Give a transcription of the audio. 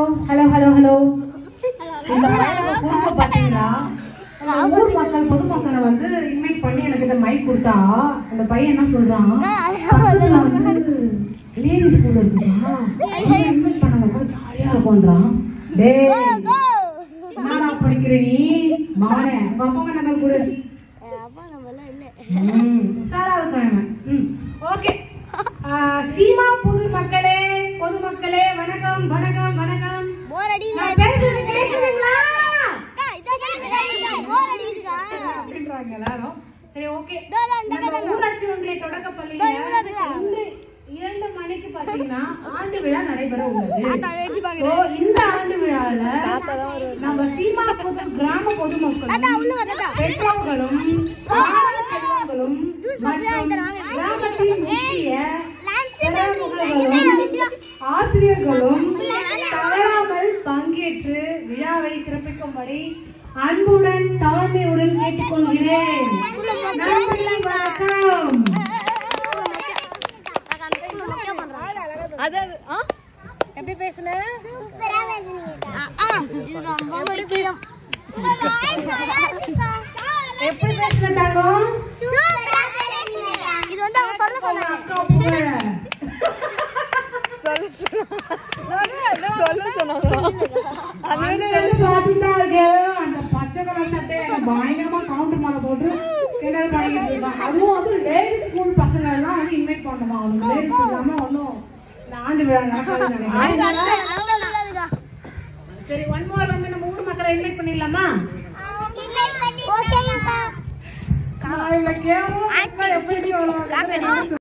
Hello hello hello இந்த பையனுக்கு குறும்ப பாத்தீங்களா அந்த ஊர் மக்கள் பொதுமக்களை வந்து இன்வைட் பண்ணி எனக்கு இந்த மைக் கொடுத்தா அந்த பையன் என்ன சொல்றான் பக்கத்துல வந்து லேடிஸ் ஸ்கூல் இருக்குதா இன்வைட் பண்ணாங்க கூட ஜாலியா இருக்கும்ன்றான் டேய் என்னடா படிக்கிற நீ மகனே உங்க அப்பா அம்மா நம்பர் கொடு ம், உஷாரா இருக்கான் இவன். ம், ஓகே ஆ, சீமா பொது மக்களே பொதுமக்களே வணக்கம் வணக்கம் வணக்கம் நான் பேசுறது கேக்குதுங்களா அப்படின்றாங்க எல்லாரும் சரி ஓகே நம்ம ஊராட்சி ஒன்றிய தொடக்கப் பள்ளியில இன்று இரண்டு மணிக்கு பாத்தீங்கன்னா ஆண்டு விழா நடைபெற உள்ளது So, இந்த ஆண்டு விழால நம்ம சீமா பொது கிராம பொதுமக்களும் பெற்றோர்களும் மாணவ செல்வங்களும் மற்றும் கிராமத்தின் முக்கிய பிரமுகர்களும் ஆசிரியர்களும் தவறாமல் பங்கேற்று விழாவை சிறப்பிக்கும்படி அன்புடன் தாழ்மையுடன் கேட்டுக்கொள்கிறேன் நன்றி வணக்கம் எப்படி பேசுன எப்படி பேசுன தங்கம் இது வந்து அவங்க சொல்ல உங்க அக்கா புகழ சொல்ல சொன்னாங்க அந்த ரெண்டு சாத்திட்டா இருக்கு. அந்த பச்சை கலர் சட்டையை எனக்கு பயங்கரமா counter மேல போட்டு கிண்டல் பண்ணிக்கிட்டு இருக்கான். அதுவும் வந்து ladies school பசங்க எல்லாம் வந்து invite பண்ணணுமா? அவனுக்கு ladies இல்லாம ஒண்ணும் இந்த ஆண்டு விழா நடக்காதுன்னு நினைக்கிறேன். சரி ஒன் மோர் வந்து நம்ம ஊர் மக்களை இன்வைட் பண்ணிடலாமா ஓகேங்கக்கா நான் இதை கேவலம் எப்படி வருவாங்க